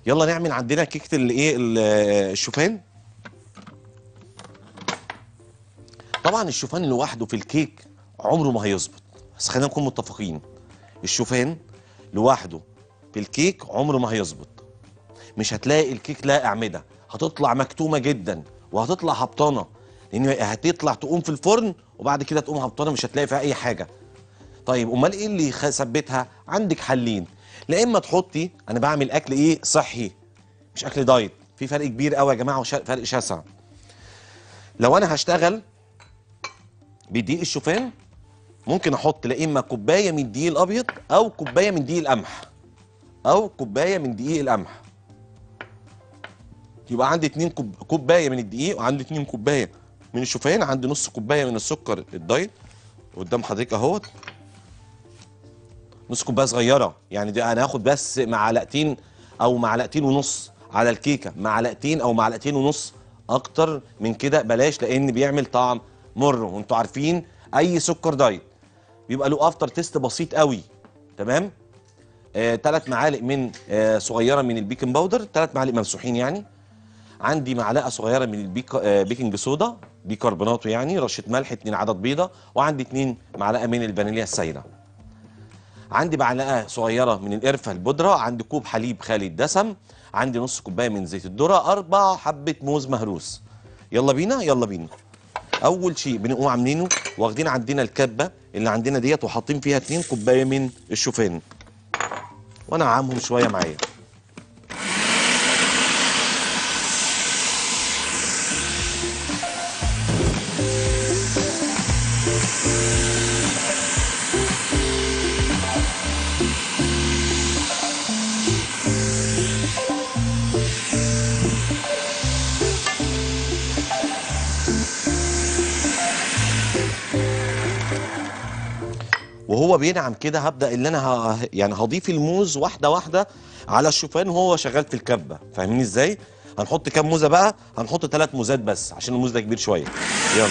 يلا نعمل عندنا كيكه الايه ال- الشوفان طبعا الشوفان لوحده في الكيك عمره ما هيظبط بس خلينا نكون متفقين الشوفان لوحده في الكيك عمره ما هيظبط مش هتلاقي الكيك لها اعمده هتطلع مكتومه جدا وهتطلع هبطانه لان هتطلع تقوم في الفرن وبعد كده تقوم هبطانه مش هتلاقي فيها اي حاجه طيب امال ايه اللي يخ- يثبتها عندك حلين لا اما تحطي انا بعمل اكل ايه صحي مش اكل دايت في فرق كبير قوي يا جماعه وش- فرق شاسع لو انا هشتغل بدقيق الشوفان ممكن احط لا اما كوبايه من الدقيق الابيض او كوبايه من دقيق القمح او كوبايه من دقيق القمح يبقى عندي اتنين كوب... كوبايه من الدقيق وعندي اتنين كوبايه من الشوفان عندي نص كوبايه من السكر الدايت قدام حضرتك اهوت نص كوبايه صغيره يعني دي انا هاخد بس معلقتين او معلقتين ونص على الكيكه معلقتين او معلقتين ونص اكتر من كده بلاش لان بيعمل طعم مر وانتوا عارفين اي سكر دايت بيبقى له افتر تيست بسيط قوي تمام ثلاث معالق من آه صغيره من البيكنج باودر ثلاث معالق ممسوحين يعني عندي معلقه صغيره من البيك آه بيكنج صودا بيكربوناتو يعني رشه ملح اتنين عدد بيضه وعندي اتنين معلقه من الفانيليا السايله عندي معلقه صغيره من القرفه البودره عندي كوب حليب خالي الدسم عندي نص كوبايه من زيت الذره اربع حبه موز مهروس يلا بينا يلا بينا اول شيء بنقوم عاملينه واخدين عندنا الكبه اللي عندنا ديت وحاطين فيها 2 كوبايه من الشوفان وانا عامهم شويه معايا وهو بينعم كده هبدا ان انا ه... يعني هضيف الموز واحده واحده على الشوفان وهو شغال في الكبه فاهميني ازاي هنحط كام موزه بقى هنحط ثلاث موزات بس عشان الموز ده كبير شويه يلا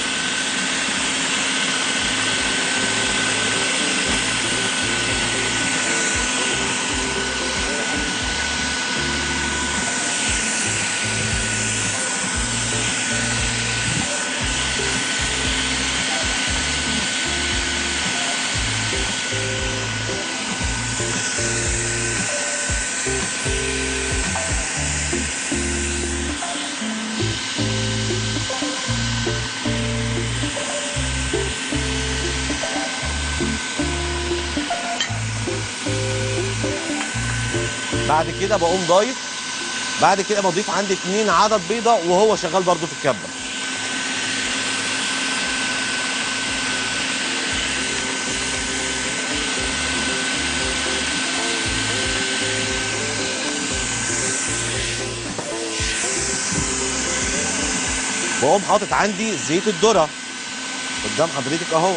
بعد كده بقوم ضايف بعد كده بضيف عندي اتنين عدد بيضة وهو شغال برضو في الكبة بقوم حاطط عندي زيت الذرة قدام حضرتك اهو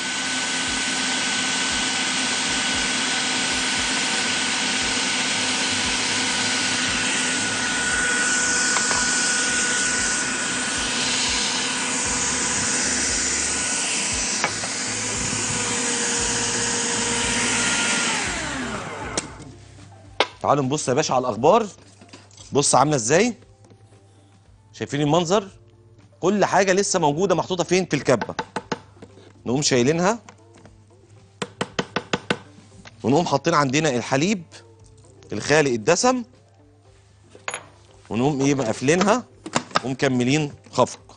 تعالوا نبص يا باشا على الاخبار بص عامله ازاي شايفين المنظر كل حاجه لسه موجوده محطوطه فين في الكبه نقوم شايلينها ونقوم حاطين عندنا الحليب الخالق الدسم ونقوم ايه مقفلينها ومكملين خفق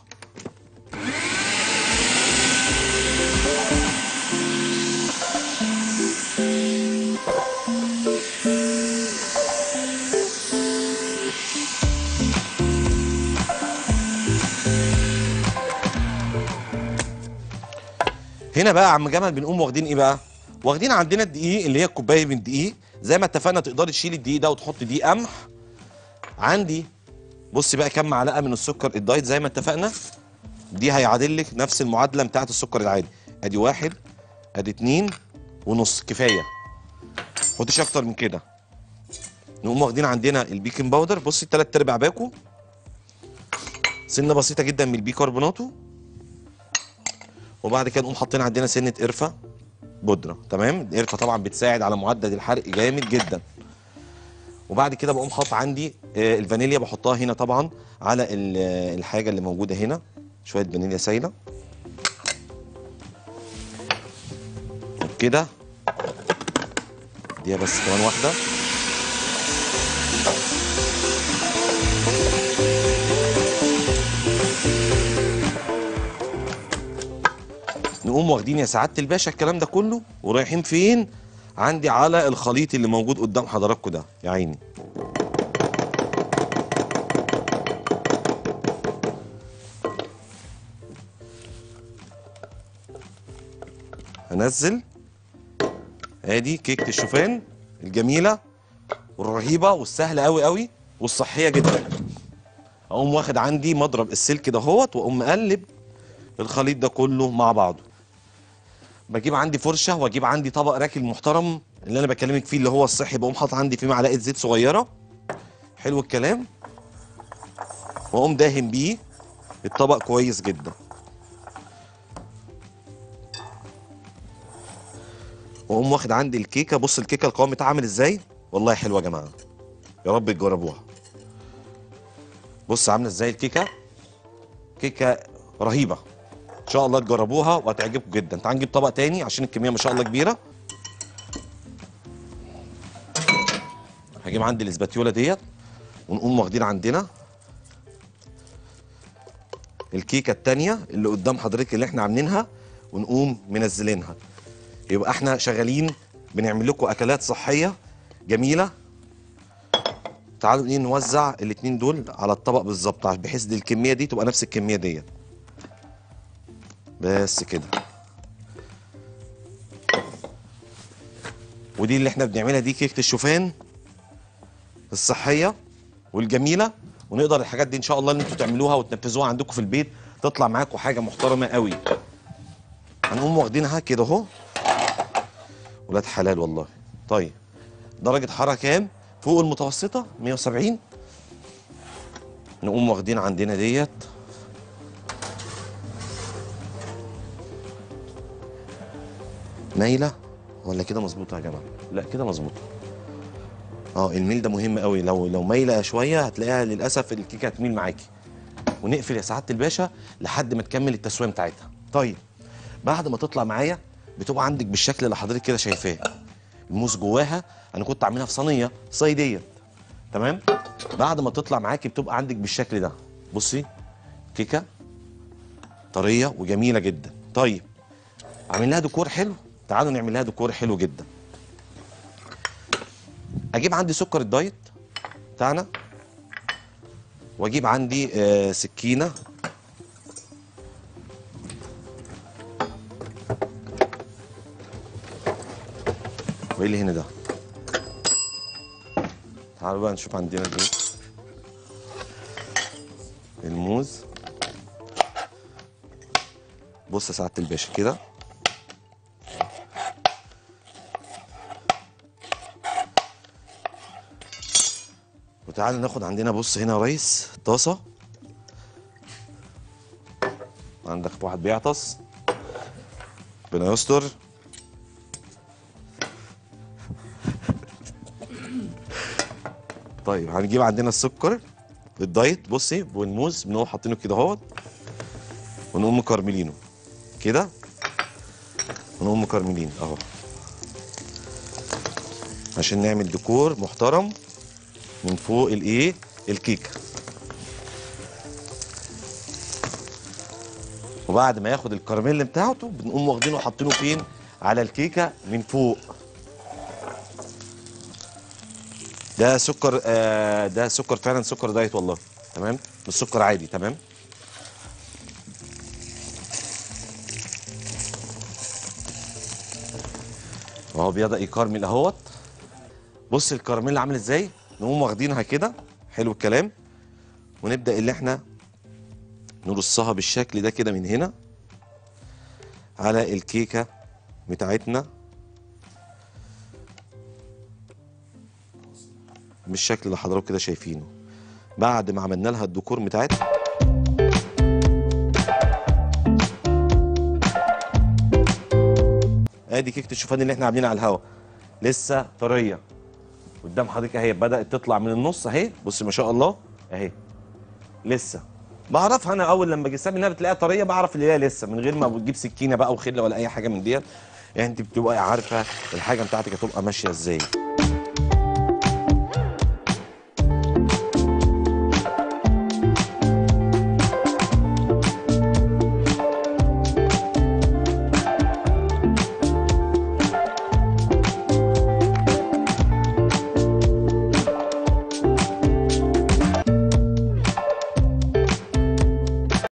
هنا بقى يا عم جمال بنقوم واخدين ايه بقى واخدين عندنا الدقيق اللي هي كوبايه من الدقيق زي ما اتفقنا تقدري تشيلي الدقيق ده وتحطي دقيق قمح عندي بص بقى كام معلقه من السكر الدايت زي ما اتفقنا دي هيعادل لك نفس المعادله بتاعه السكر العادي ادي واحد ادي اتنين ونص كفايه حطيش اكتر من كده نقوم واخدين عندنا البيكنج باودر بصي التلات ارباع باكو سنه بسيطه جدا من البيكربوناتو وبعد كده نقوم حاطين عندنا سنه قرفه بودره تمام القرفه طبعا بتساعد على معدل الحرق جامد جدا وبعد كده بقوم حاطط عندي آه، الفانيليا بحطها هنا طبعا على ال- آه، الحاجه اللي موجوده هنا شويه فانيليا سايله كده دي بس كمان واحده نقوم واخدين يا سعاده الباشا الكلام ده كله ورايحين فين عندي على الخليط اللي موجود قدام حضراتكم ده يا عيني هنزل ادي كيكه الشوفان الجميله والرهيبه والسهله قوي قوي والصحيه جدا اقوم واخد عندي مضرب السلك دهوت واقوم مقلب الخليط ده كله مع بعضه بجيب عندي فرشه واجيب عندي طبق راكل محترم اللي انا بكلمك فيه اللي هو الصحي بقوم حاطط عندي فيه معلقه زيت صغيره حلو الكلام واقوم داهن بيه الطبق كويس جدا واقوم واخد عندي الكيكه بص الكيكه القوام بتاعها عامل ازاي والله حلوه يا جماعه يا رب تجربوها بص عامله ازاي الكيكه كيكه رهيبه ان شاء الله تجربوها وهتعجبكم جدا تعال نجيب طبق تاني عشان الكميه ما شاء الله كبيره هجيب عندي الاسباتيولا ديت ونقوم واخدين عندنا الكيكه التانيه اللي قدام حضرتك اللي احنا عاملينها ونقوم منزلينها يبقى احنا شغالين بنعمل لكم اكلات صحيه جميله تعالوا ايه نوزع الاتنين دول على الطبق بالظبط بحيث دي الكميه دي تبقى نفس الكميه ديت بس كده ودي اللي احنا بنعملها دي كيكه الشوفان الصحيه والجميله ونقدر الحاجات دي ان شاء الله ان انتوا تعملوها وتنفذوها عندكم في البيت تطلع معاكم حاجه محترمه قوي هنقوم واخدينها كده اهو ولاد حلال والله طيب درجه حراره كام فوق المتوسطه 170 نقوم واخدين عندنا ديت مايله ولا كده مظبوطه يا جماعه لا كده مظبوطه اه الميل ده مهم قوي لو لو مايله شويه هتلاقيها للاسف الكيكه هتميل معاكي ونقفل يا سعاده الباشا لحد ما تكمل التسويه بتاعتها طيب بعد ما تطلع معايا بتبقى عندك بالشكل اللي حضرتك كده شايفاه الموز جواها انا كنت عاملها في صينيه صيديه تمام بعد ما تطلع معاكي بتبقى عندك بالشكل ده بصي كيكه طريه وجميله جدا طيب عامل لها ديكور حلو تعالوا نعمل لها ديكور حلو جدا اجيب عندي سكر الدايت بتاعنا واجيب عندي آه سكينه وايه اللي هنا ده تعالوا بقى نشوف عندنا دي الموز بص يا سعاده الباشا كده وتعالى ناخد عندنا بص هنا يا ريس طاسه عندك واحد بيعطس ربنا يستر طيب هنجيب عندنا السكر الدايت بصي والموز بنقوم حاطينه كده اهوت ونقوم مكرملينه كده ونقوم مكرملين اهو عشان نعمل ديكور محترم من فوق الايه الكيكه وبعد ما ياخد الكراميل بتاعته بنقوم واخدينه وحاطينه فين على الكيكه من فوق ده سكر آه ده سكر فعلا سكر دايت والله تمام مش سكر عادي تمام وهو بيبدا يكرمل اهوت بص الكراميل عامل ازاي نقوم واخدينها كده حلو الكلام ونبدا اللي احنا نرصها بالشكل ده كده من هنا على الكيكه بتاعتنا بالشكل اللي حضراتكم كده شايفينه بعد ما عملنا لها الديكور بتاعتها ادي كيكه الشوفان اللي احنا عاملينها على الهوا لسه طريه قدام حضرتك اهي بدات تطلع من النص اهي بص ما شاء الله اهي لسه بعرفها انا اول لما باجي انها بتلاقيها طريه بعرف اللي هي لسه من غير ما بتجيب سكينه بقى وخله ولا اي حاجه من ديت يعني انت بتبقى عارفه الحاجه بتاعتك هتبقى ماشيه ازاي